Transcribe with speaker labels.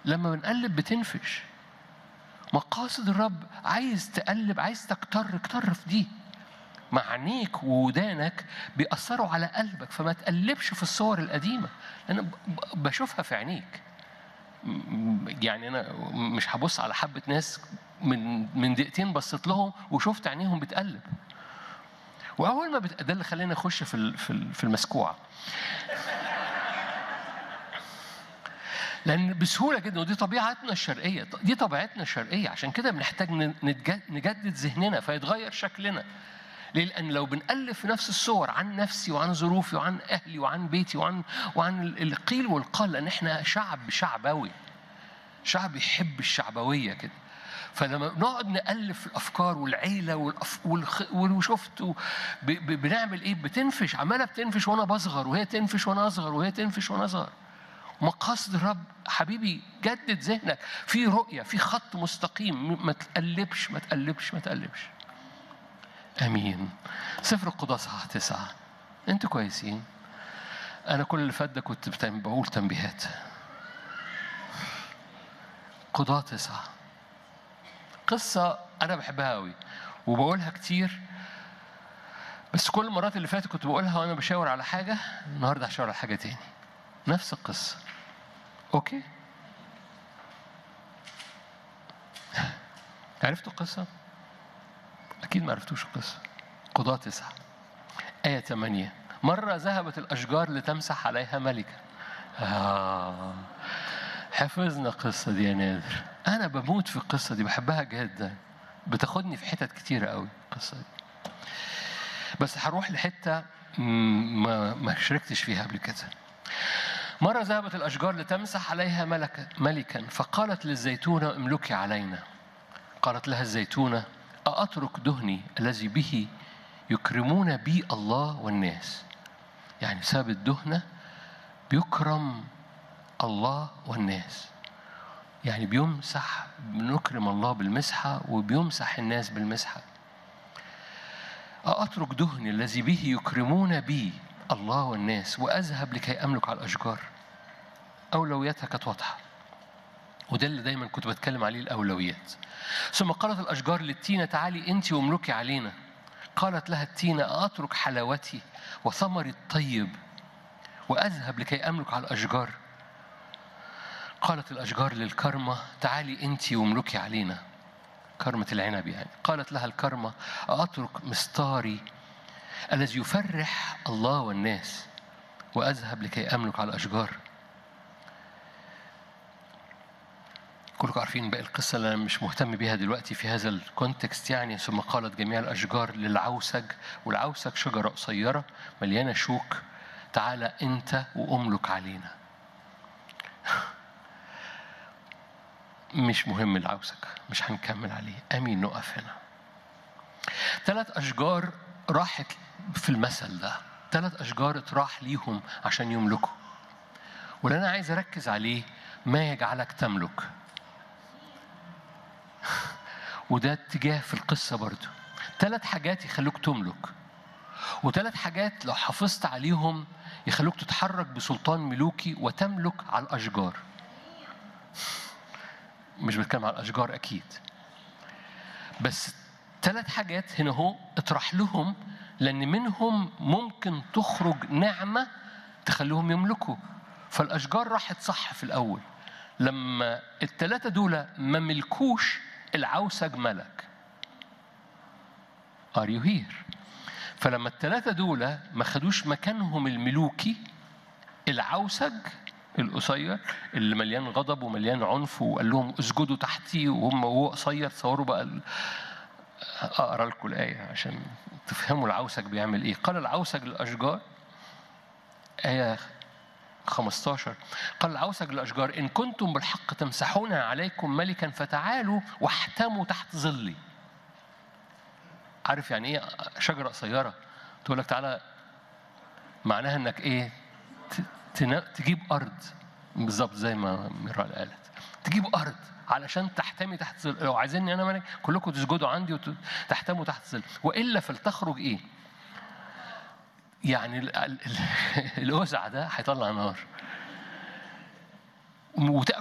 Speaker 1: لما بنقلب بتنفش مقاصد الرب عايز تقلب عايز تكتر اكتر في دي مع عينيك وودانك بيأثروا على قلبك فما تقلبش في الصور القديمة أنا ب- ب- بشوفها في عينيك م- يعني أنا مش هبص على حبة ناس من من دقيقتين بصيت لهم وشفت عينيهم بتقلب وأول ما بت... ده اللي خلاني أخش في ال- في ال- في المسكوعة لان بسهوله جدا ودي طبيعتنا الشرقيه دي طبيعتنا الشرقيه عشان كده بنحتاج ن- نتج- نجدد ذهننا فيتغير شكلنا ليه؟ لأن لو بنألف في نفس الصور عن نفسي وعن ظروفي وعن أهلي وعن بيتي وعن وعن ال- القيل والقال لأن إحنا شعب شعبوي شعب يحب الشعبوية كده فلما نقعد نألف في الأفكار والعيلة والأف... والخ... وشفت و... ب... ب... بنعمل إيه؟ بتنفش عمالة بتنفش وأنا بصغر وهي تنفش وأنا أصغر وهي تنفش وأنا أصغر مقاصد الرب حبيبي جدد ذهنك في رؤية في خط مستقيم ما تقلبش ما تقلبش ما تقلبش امين سفر القضاء صح تسعة انتوا كويسين انا كل اللي فات ده كنت بتعمل- بقول تنبيهات قضاء تسعة قصة أنا بحبها أوي وبقولها كتير بس كل المرات اللي فاتت كنت بقولها وأنا بشاور على حاجة النهاردة هشاور على حاجة تاني نفس القصة أوكي عرفتوا القصة؟ أكيد ما عرفتوش القصة قضاة تسعة آية ثمانية مرة ذهبت الأشجار لتمسح عليها ملكا آه. حفظنا القصة دي يا نادر أنا بموت في القصة دي بحبها جدا بتاخدني في حتت كتيرة قوي القصة دي بس هروح لحتة مم، ما ما شاركتش فيها قبل كده مرة ذهبت الأشجار لتمسح عليها ملكا ملكا فقالت للزيتونة املكي علينا قالت لها الزيتونة أأترك دهني الذي به يكرمون بي الله والناس يعني بسبب الدهنة بيكرم الله والناس يعني بيمسح بنكرم الله بالمسحة وبيمسح الناس بالمسحة أترك دهني الذي به يكرمون بي الله والناس وأذهب لكي أملك على الأشجار أولوياتها كانت واضحة وده اللي دايما كنت بتكلم عليه الأولويات ثم قالت الأشجار للتينة تعالي أنت واملكي علينا قالت لها التينة أترك حلاوتي وثمري الطيب وأذهب لكي أملك على الأشجار قالت الأشجار للكرمة تعالي أنت واملكي علينا كرمة العنب يعني قالت لها الكرمة أترك مستاري الذي يفرح الله والناس وأذهب لكي أملك على الأشجار كلكم عارفين باقي القصة اللي أنا مش مهتم بيها دلوقتي في هذا الكونتكست يعني ثم قالت جميع الأشجار للعوسج والعوسج شجرة قصيرة مليانة شوك تعالى أنت وأملك علينا مش مهم العوسج مش هنكمل عليه أمين نقف هنا ثلاث أشجار راحت في المثل ده ثلاث أشجار اتراح ليهم عشان يملكوا واللي أنا عايز أركز عليه ما يجعلك تملك وده اتجاه في القصة برضو ثلاث حاجات يخلوك تملك وثلاث حاجات لو حافظت عليهم يخلوك تتحرك بسلطان ملوكي وتملك على الأشجار مش بتكلم على الأشجار أكيد بس ثلاث حاجات هنا هو اطرح لهم لأن منهم ممكن تخرج نعمة تخليهم يملكوا فالأشجار راحت صح في الأول لما الثلاثة دول ما ملكوش العوسج ملك Are you here؟ فلما الثلاثة دول ما خدوش مكانهم الملوكي العوسج القصير اللي مليان غضب ومليان عنف وقال لهم اسجدوا تحتي وهم وهو قصير تصوروا بقى ال- اقرا لكم الايه عشان تفهموا العوسج بيعمل ايه قال العوسج للاشجار ايه 15 قال العوسج للاشجار ان كنتم بالحق تمسحون عليكم ملكا فتعالوا واحتموا تحت ظلي عارف يعني ايه شجره قصيره تقول لك تعالى معناها انك ايه ت- تنا- تجيب ارض بالظبط زي ما ميرال قالت تجيب ارض علشان تحتمي تحت ظل لو عايزيني انا ملك كلكم تسجدوا عندي وتحتموا تحت ظل والا فلتخرج ايه يعني ال- ال- ال- الأوزع ده هيطلع نار وتأكل